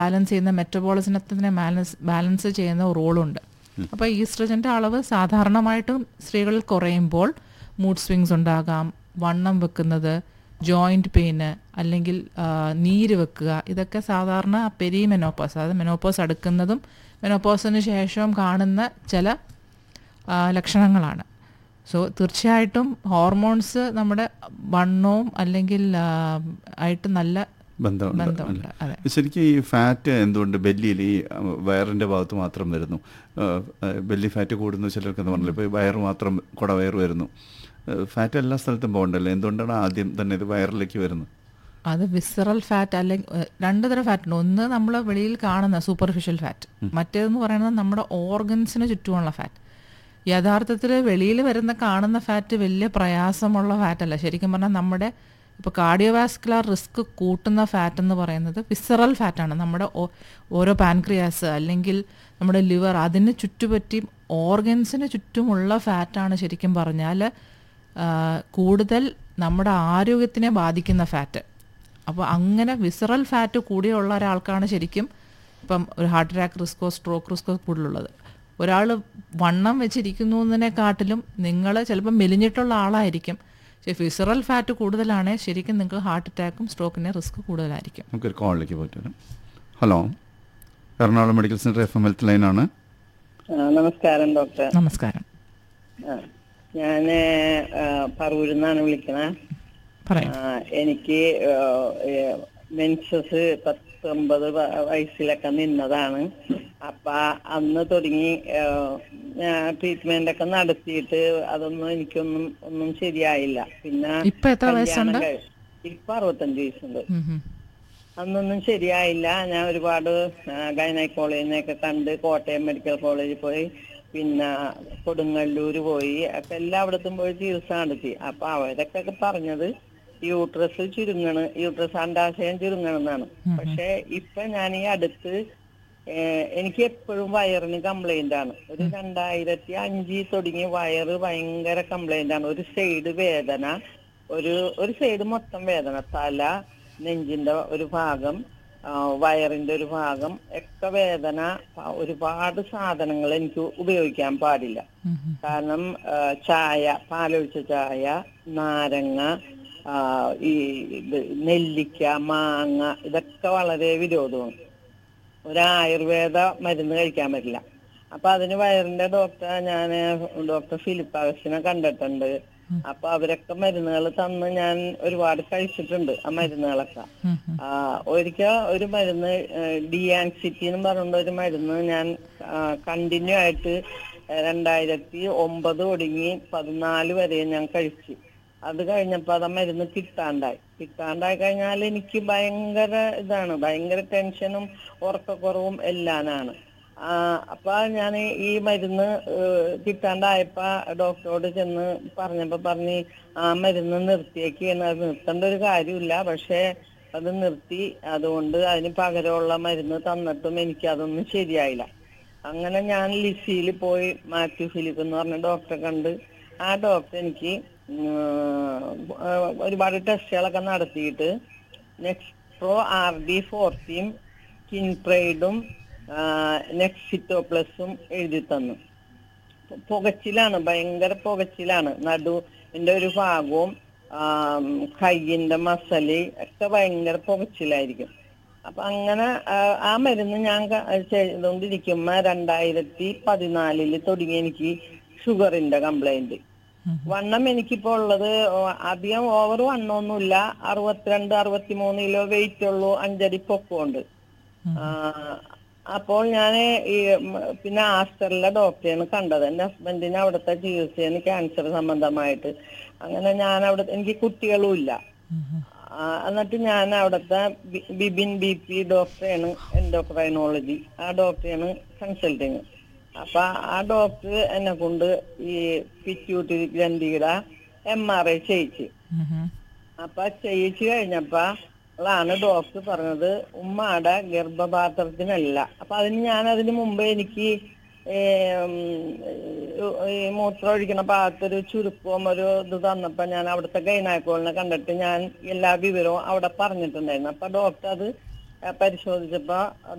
Balance ചെയ്യുന്ന മെറ്റബോളിസത്തിനെ balance balance ചെയ്യുന്ന റോളുണ്ട് അപ്പോൾ ഈസ്ട്രജൻ്റെ അളവ് സാധാരണമായിട്ടും സ്ത്രീകളിൽ കുറയുമ്പോൾ മൂഡ് സ്വിങ്സ് ഉണ്ടാകാം വണ്ണം വെക്കുന്നത് ജോയിൻറ്റ് പെയിന് അല്ലെങ്കിൽ ആ, നീര് വെക്കുക ഇതൊക്കെ സാധാരണ പെരി മെനോപ്പോസ് അതായത് മെനോപ്പോസ് അടുക്കുന്നതും മെനോപ്പോസിന് ശേഷവും കാണുന്ന ചില ആ, ലക്ഷണങ്ങളാണ് സോ തീർച്ചയായിട്ടും ഹോർമോൺസ് നമ്മുടെ വണ്ണവും അല്ലെങ്കിൽ ആ, ആയിട്ട് നല്ല ബന്ധമുണ്ട് ബന്ധമുണ്ട് അതെ ശരിക്കും ഈ ഫാറ്റ് എന്തുകൊണ്ട് ബെല്ലിയിൽ ഈ അഹ്, വയറിന്റെ ഭാഗത്ത് മാത്രം വരുന്നു ആഹ്, ആഹ്, ബെല്ലി ഫാറ്റ് കൂടുന്നു ചിലർക്ക് എന്ന് പറഞ്ഞില്ല ഇപ്പോൾ വയറ് മാത്രം കുട വയറ് വരുന്നു ആഹ്, ഫാറ്റ് എല്ലാ സ്ഥലത്തും പോകണ്ടല്ലോ എന്തുകൊണ്ടാണ് ആദ്യം തന്നെ ഇത് വയറിലേക്ക് വരുന്നത് അത് വിസറൽ ഫാറ്റ് അല്ലെങ്കിൽ ഏഹ്, രണ്ട് തരം ഫാറ്റ് ഉണ്ട് ഒന്ന് നമ്മൾ വെളിയിൽ കാണുന്ന സൂപ്പർഫിഷ്യൽ ഫാറ്റ് മറ്റേതെന്ന് പറയുന്നത് നമ്മുടെ ഓർഗൻസിന് ചുറ്റുമുള്ള ഫാറ്റ് യഥാർത്ഥത്തിൽ വെളിയിൽ വരുന്ന കാണുന്ന ഫാറ്റ് വലിയ പ്രയാസമുള്ള ഫാറ്റല്ല ശരിക്കും പറഞ്ഞാൽ നമ്മുടെ ഇപ്പോൾ കാർഡിയോവാസ്കുലർ റിസ്ക് കൂട്ടുന്ന ഫാറ്റ് എന്ന് പറയുന്നത് വിസറൽ ഫാറ്റാണ് നമ്മുടെ ഓ- ഓരോ പാൻക്രിയാസ് അല്ലെങ്കിൽ നമ്മുടെ ലിവർ അതിന് ചുറ്റുപറ്റി ഓർഗൻസിന് ചുറ്റുമുള്ള ഫാറ്റാണ് ശരിക്കും പറഞ്ഞാൽ ആ, കൂടുതൽ നമ്മുടെ ആരോഗ്യത്തിനെ ബാധിക്കുന്ന ഫാറ്റ് അപ്പോൾ അങ്ങനെ വിസറൽ ഫാറ്റ് കൂടിയുള്ള ഒരാൾക്കാണ് ശരിക്കും ഇപ്പം ഒരു ഹാർട്ട് അറ്റാക്ക് റിസ്ക്കോ സ്ട്രോക്ക് റിസ്ക്കോ കൂടുതലുള്ളത് ഒരാൾ വണ്ണം വെച്ചിരിക്കുന്നു എന്നതിനെക്കാട്ടിലും നിങ്ങൾ ചിലപ്പോൾ മെലിഞ്ഞിട്ടുള്ള ആളായിരിക്കും പക്ഷേ വിസറൽ ഫാറ്റ് കൂടുതലാണേ ശരിക്കും നിങ്ങൾക്ക് ഹാർട്ട് അറ്റാക്കും സ്ട്രോക്കിൻ്റെ റിസ്ക് കൂടുതലായിരിക്കും നമുക്കൊരു കോളിലേക്ക് പോയിട്ട് വരാം hello Ernakulam medical centre F M health ലൈനാണ് ആ, നമസ്കാരം ഡോക്ടർ നമസ്കാരം ഞാൻ പറവൂരിൽ നിന്നാണ് വിളിക്കണേ പറയാം ആ, എനിക്ക് മെൻസസ് പത്തൊമ്പത് വ- വയസ്സിലൊക്കെ നിന്നതാണ് അപ്പൊ അന്ന് തുടങ്ങി ട്രീറ്റ്മെന്റ് ഒക്കെ നടത്തിയിട്ട് അതൊന്നും എനിക്കൊന്നും ഒന്നും ശരിയായില്ല പിന്നെ ഇപ്പൊ എത്ര വയസ്സുണ്ട്? കല്യാണം കഴി- ഇപ്പൊ അറുപത്തഞ്ച് വയസ്സുണ്ട് ഉം ഉം. അന്നൊന്നും ശരിയായില്ല ഞാൻ ഒരുപാട് ഗൈനക്കോളേജിനെയൊക്കെ കണ്ട് കോട്ടയം മെഡിക്കൽ കോളേജിൽ പോയി പിന്നെ കൊടുങ്ങല്ലൂര് പോയി ഒക്കെ എല്ലായിടത്തും പോയി ചികിത്സ നടത്തി അപ്പൊ അവരൊക്കെ പറഞ്ഞത് യൂട്രസ് ചുരുങ്ങണ് യൂട്രസ് അണ്ടാശയം ചുരുങ്ങണെന്നാണ് പക്ഷെ ഇപ്പൊ ഞാൻ ഈ അടുത്ത് ഏഹ്, എനിക്ക് എപ്പോഴും വയറിന് കംപ്ലൈന്റ് ആണ് ഒരു രണ്ടായിരത്തി അഞ്ചിൽ തുടങ്ങി വയറ് ഭയങ്കര കംപ്ലൈന്റ് ആണ് ഒരു സൈഡ് വേദന ഒരു ഒരു സൈഡ് മൊത്തം വേദന തല നെഞ്ചിന്റെ ഒരു ഭാഗം ആ, വയറിന്റെ ഒരു ഭാഗം ഒക്കെ വേദന പ- ഒരുപാട് സാധനങ്ങൾ എനിക്ക് ഉപയോഗിക്കാൻ പാടില്ല ഉം ഉം. കാരണം ആ, ചായ പാലൊഴിച്ച ചായ നാരങ്ങ ആ, ഈ ഇത് നെല്ലിക്ക മാങ്ങ ഇതൊക്കെ വളരെ വിരോധമാണ് ഒരു ആയുർവേദ മരുന്ന് കഴിക്കാൻ പറ്റില്ല അപ്പൊ അതിന് വയറിന്റെ ഡോക്ടറെ ഞാൻ ഡോക്ടർ ഫിലിപ്പ് അഗസ്റ്റിനെ കണ്ടിട്ടുണ്ട് അപ്പൊ അവരൊക്കെ മരുന്നുകൾ തന്ന് ഞാൻ ഒരുപാട് കഴിച്ചിട്ടുണ്ട് ആ മരുന്നുകളൊക്കെ ഉം ഉം. ആ, ഒരിക്കൽ ഒരു മരുന്ന് ഡിയാൻസിറ്റി എന്ന് പറഞ്ഞ ഒരു മരുന്ന് ഞാൻ കണ്ടിന്യൂ ആയിട്ട് രണ്ടായിരത്തി ഒമ്പത് ഒടുങ്ങി പതിനാല് വരെ ഞാൻ കഴിച്ചു അത് കഴിഞ്ഞപ്പോ അത് ആ മരുന്ന് കിട്ടാണ്ടായി കിട്ടാണ്ടായി കഴിഞ്ഞാൽ എനിക്ക് ഭയങ്കര ഇതാണ് ഭയങ്കര ടെൻഷനും ഉറക്കക്കുറവും എല്ലാനാണ് ആ, അപ്പൊ ഞാൻ ഈ മരുന്ന് ഏഹ്, കിട്ടാണ്ടായപ്പോ ഡോക്ടറോട് ചെന്ന് പറഞ്ഞപ്പോ പറഞ്ഞ് ആ മരുന്ന് നിർത്തിയേക്കാണ് അത് നിർത്തേണ്ട ഒരു കാര്യമില്ല പക്ഷെ അത് നിർത്തി അതുകൊണ്ട് അതിന് പകരമുള്ള മരുന്ന് തന്നിട്ടും എനിക്ക് അതൊന്നും ശരിയായില്ല അങ്ങനെ ഞാൻ ലിസിയിൽ പോയി മാത്യു ഫിലിപ്പ് എന്ന് പറഞ്ഞ ഡോക്ടറെ കണ്ട് ആ ഡോക്ടർ എനിക്ക് ഉം, ഒരുപാട് ടെസ്റ്റുകളൊക്കെ നടത്തിയിട്ട് നെക്സ്ട്രോ ആർ ഡി ഫോർട്ടിയും കിൻപ്രൈഡും നെക്സിറ്റോ പ്ലസും എഴുതി തന്നു പുകച്ചിലാണ് ഭയങ്കര പുകച്ചിലാണ് നടുവിന്റെ ഒരു ഭാഗവും ആം, കയ്യിന്റെ മസല് ഒക്കെ ഭയങ്കര പുകച്ചിലായിരിക്കും അപ്പൊ അങ്ങനെ ആ, ആ മരുന്ന് ഞാൻ ക- ചെയ്തുകൊണ്ടിരിക്കുമ്പോ രണ്ടായിരത്തി പതിനാലില് തുടങ്ങി എനിക്ക് ഷുഗറിന്റെ കംപ്ലൈന്റ് വണ്ണം എനിക്കിപ്പോ ഉള്ളത് ഓ- അധികം ഓവർ വണ്ണമൊന്നുമില്ല അറുപത്തിരണ്ട് അറുപത്തിമൂന്ന് കിലോ വെയിറ്റ് ഉള്ളൂ അഞ്ചടി പൊക്കമുണ്ട് ആ, അപ്പോൾ ഞാൻ ഈ ഉം, പിന്നെ ആസ്റ്ററിലെ ഡോക്ടറെയാണ് കണ്ടത് എന്റെ ഹസ്ബൻഡിന് അവിടുത്തെ ചികിത്സയാണ് ക്യാൻസർ സംബന്ധമായിട്ട് അങ്ങനെ ഞാൻ അവിടെ എനിക്ക് കുട്ടികളും ഇല്ല ഉം ഉം. ആ, എന്നിട്ട് ഞാൻ അവിടുത്തെ ബി- ബിബിൻ ബി പി ഡോക്ടറെയാണ് എൻഡോക്രൈനോളജി ആ ഡോക്ടറെയാണ് കൺസൾട്ടിങ് അപ്പൊ ആ ഡോക്ടർ എന്നെ കൊണ്ട് ഈ പിറ്റ്യൂട്ടറി ഗ്രന്ഥിയുടെ എം ആർ ഐ ചെയ്യിച്ചു ഉം ഉം. അപ്പൊ ചെയ്യിച്ചു കഴിഞ്ഞപ്പോ ാണ് ഡോക്ടർ പറഞ്ഞത് ഉമ്മയുടെ ഗർഭപാത്രത്തിനല്ല അപ്പൊ അതിന് ഞാൻ അതിന് മുമ്പ് എനിക്ക് ഏം, ഈ മൂത്രം ഒഴിക്കണ ഭാഗത്തൊരു ചുരുക്കവും ഒരു ഇത് തന്നപ്പോ ഞാൻ അവിടുത്തെ ഗൈനാക്കോളിനെ കണ്ടിട്ട് ഞാൻ എല്ലാ വിവരവും അവിടെ പറഞ്ഞിട്ടുണ്ടായിരുന്നു അപ്പൊ ഡോക്ടർ അത് പരിശോധിച്ചപ്പോ